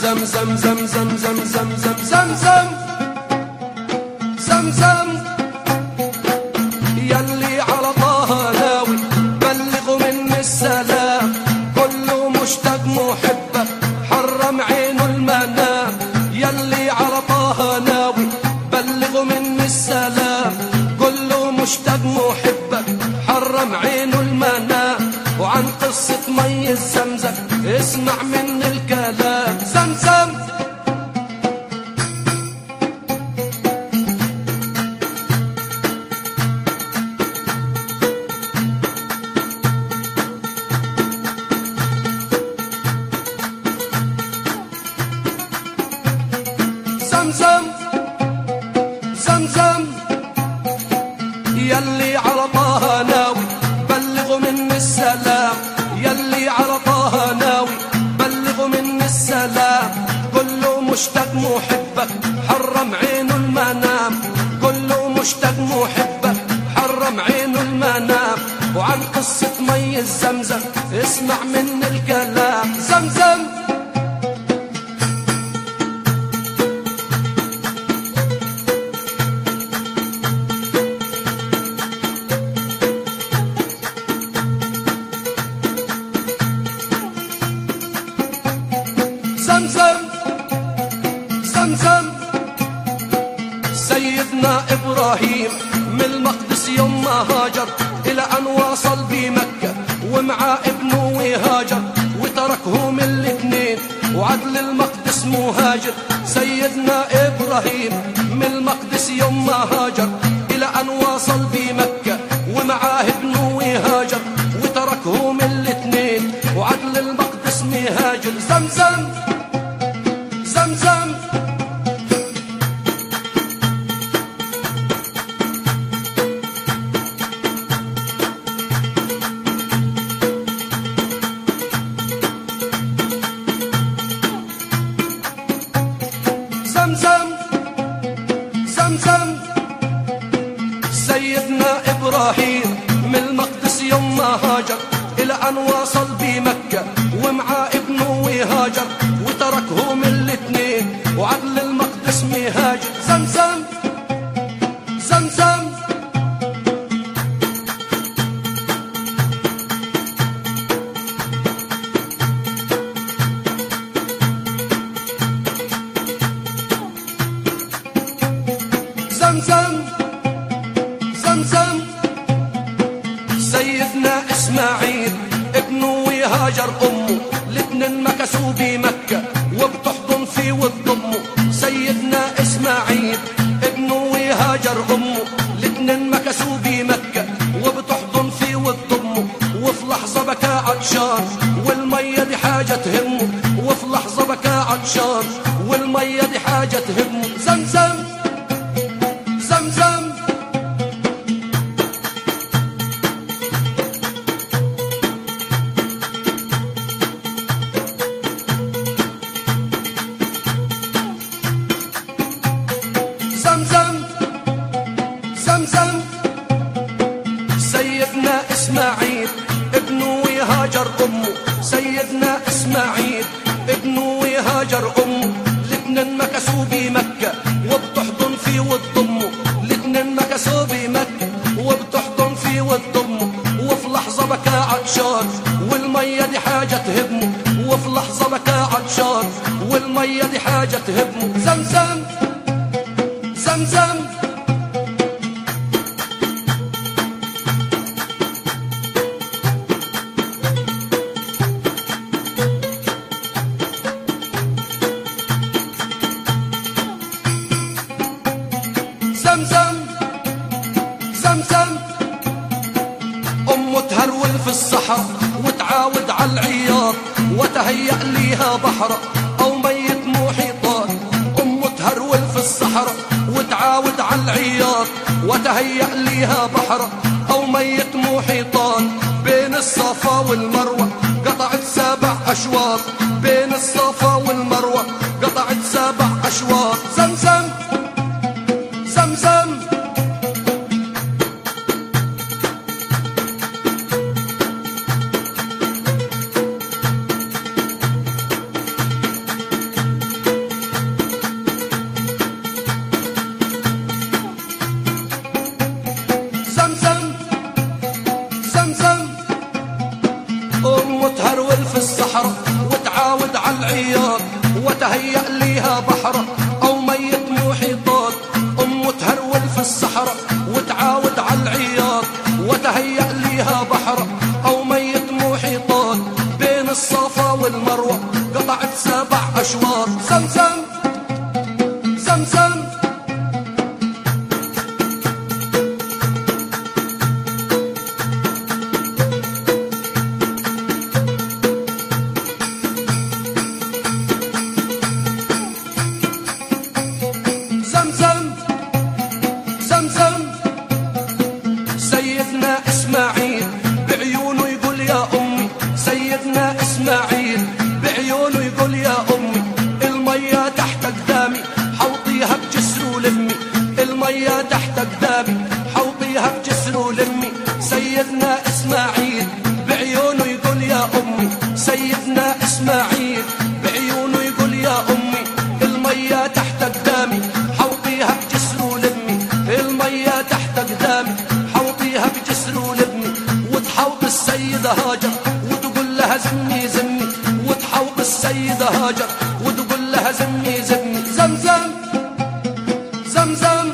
زم زم زم زم زم زم زم زم زم زم زم يلي على طه ناوي بلغوا مني السلام كله مشتاق محبك حرم عينه المنام يلي على طه ناوي بلغوا مني السلام كله مشتاق محبك حرم عينه المنام وعن قصة مي الزمزم اسمع من الكلام زمزم زمزم زمزم يلي على طه ناوي بلغوا مني السلام يلي على طه ناوي بلغوا مني السلام كله مشتاق محبك حرم عينه المنام كله مشتاق محبك حرم عينه المنام وعن قصة مي الزمزم اسمع من الكلام زمزم زمزم زمزم سيدنا إبراهيم من المقدس يوم ما هاجر إلى أن وصل بمكة ومع ابنه وهاجر وتركهم الاثنين وعدل المقدس مهاجر سيدنا إبراهيم من المقدس يوم ما هاجر إلى أن وصل بمكة ومعاه ابنه وهاجر وتركهم الاثنين وعدل المقدس مهاجر زمزم زمزم زمزم زمزم سيدنا إبراهيم من المقدس يوم ما هاجر إلى أن وصل بمكة ومع ابنه وهاجر وتركهم الاثنين وعدل المقدس مهاجر زمزم زمزم زمزم زمزم سيدنا اسماعيل ابنه وهاجر امه الاتنين مكسوا بمكة وبتحضن فيه وتضمه سيدنا اسماعيل ابنه وهاجر امه الاتنين مكسوا بمكة وبتحضن فيه وتضمه وفي لحظة بكى عطشان والمية دي حاجة تهمه وفي لحظة بكى عطشان والمية دي حاجة تهمه زمزم زمزم زمزم زمزم سيدنا اسماعيل ابنه وهاجر امه سيدنا اسماعيل ابنه وهاجر امه الاتنين مكسوا بمكة وبتحضن فيه وتضمه الاتنين مكسوا بمكة وبتحضن فيه وتضمه وفي لحظة بكى عطشان والمية دي حاجة تهمه وفي لحظة بكى عطشان والمية دي حاجة تهمه زمزم زمزم زمزم زمزم أمه تهرول في الصحراء وتعاود على العياط وتهيأ ليها بحرة أو ميت محيطات أمه تهرول في الصحراء وتعاود على العياط وتهيأ ليها بحرة أو ميت محيطان بين الصفا والمروة قطعت سبع أشواط بين الصفا والمروة قطعت سبع أشواط زمزم زمزم وتهيأ ليها بحرة أو ميت محيطات أم تهرول في الصحراء وتعاود على العياط وتهيأ ليها بحرة أو ميت محيطات بين الصفا والمروة قطعت سبع أشواط زمزم زمزم زمزم زمزم سيدنا اسماعيل بعيونه يقول يا امي سيدنا اسماعيل بعيونه يقول يا امي الميه تحت قدامي حوطيها بجسر ولمي الميه تحت قدامي حوطيها بجسر ولمي سيدنا اسماعيل بعيونه يقول يا امي سيدنا اسماعيل بعيونه يقول يا امي الميه تحت قدامي حوطيها بجسر ولمي الميه تحت قدامي حوطيها بجسر ولمي وتحوط السيدة هاجر وتقول لها زمي زمي وتحوط السيدة هاجر وتقول لها زمي زمي زمزم زمزم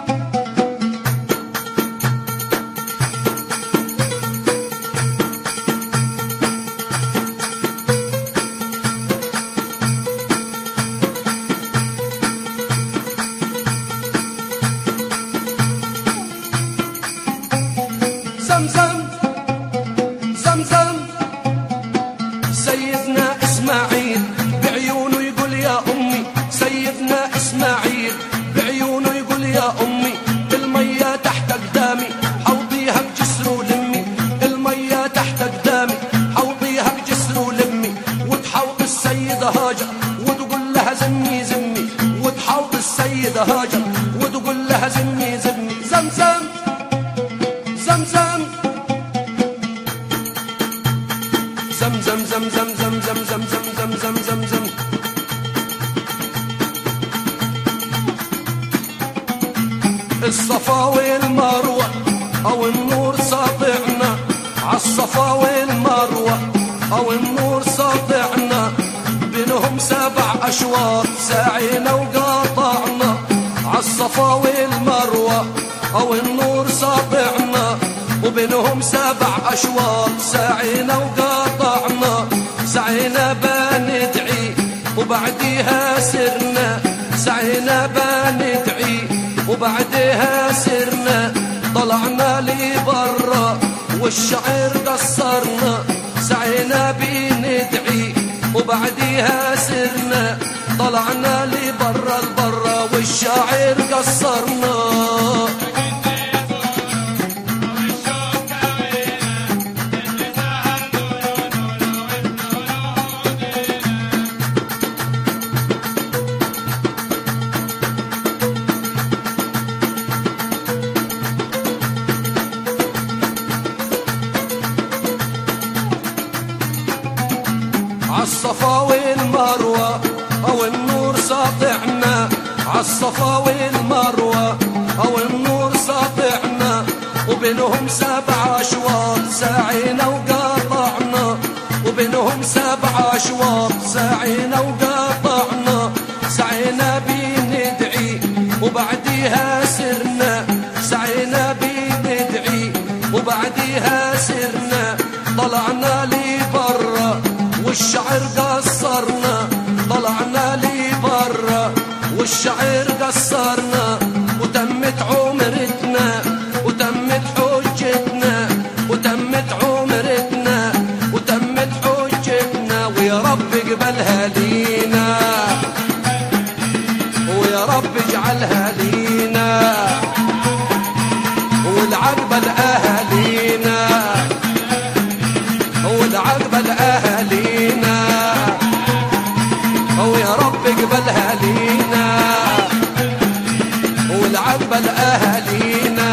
زمزم زمزم سيدنا اسماعيل بعيونه يقول يا امي سيدنا اسماعيل بعيونه يقول يا امي الميه تحت قدامي حوضيها بجسر ولمي الميه تحت قدامي حوضيها بجسر ولمي وتحوط السيده هاجر وتقول لها زمي زمي وتحوط السيده هاجر وتقول لها زمي زمي زمزم زمزم زم زم زم زم زم زم زم زم زم زم زم زم الصفا والمروة أو النور ساطعنا عالصفا والمروة أو النور ساطعنا بينهم سبع أشواط سعينا وقاطعنا عالصفا والمروة أو النور ساطعنا وبينهم سبع أشواط سعينا وقاطعنا سعينا بندعي وبعديها سرنا سعينا بندعي وبعدها سرنا طلعنا لبرا والشعر قصرنا سعينا بندعي وبعديها سرنا طلعنا لبرا البرا والشاعر قصرنا عالصفا والمروة أو النور ساطعنا عالصفا والمروة أو النور ساطعنا وبينهم سبع أشواط ساعينا وقاطعنا وبينهم سبع أشواط ساعينا وقاطعنا سعينا بندعي وبعديها سرنا سعينا بندعي وبعديها سرنا طلعنا لبرا والشعر قصرنا طلعنا لبرا والشعر قصرنا وتمت عمرتنا وتمت حجتنا وتمت عمرتنا وتمت حجتنا ويا رب اقبلها لينا ويا رب اجعلها لينا والعقبة لأهالينا والعقبة لأهالينا ويا رب اقبلها لينا والعقبة لأهالينا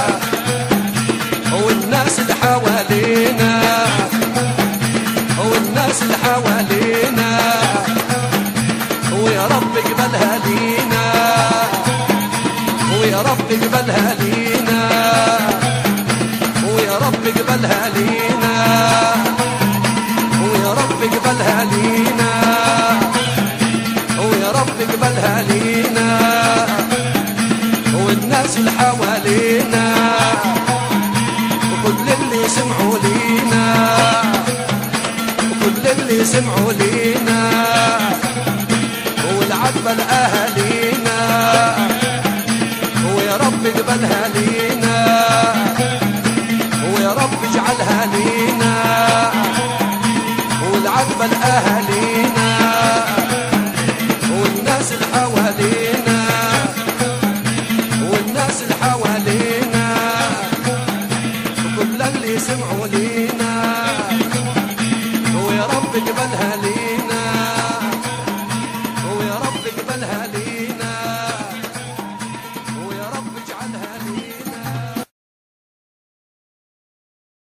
والناس اللي حوالينا والناس اللي حوالينا ويا رب اقبلها لينا ويا رب اقبلها لينا ويا رب اقبلها لينا ويا رب اقبلها لينا حوالينا وكل اللي سمعوا لينا وكل اللي سمعوا لينا والعتبة لأهالينا ويا رب اقبلها لينا ويا رب اجعلها لينا والعتبة لأهالينا والناس اللي حوالينا والناس اللي حوالينا كل اللي سمعوا لينا ويا رب اقبلها لينا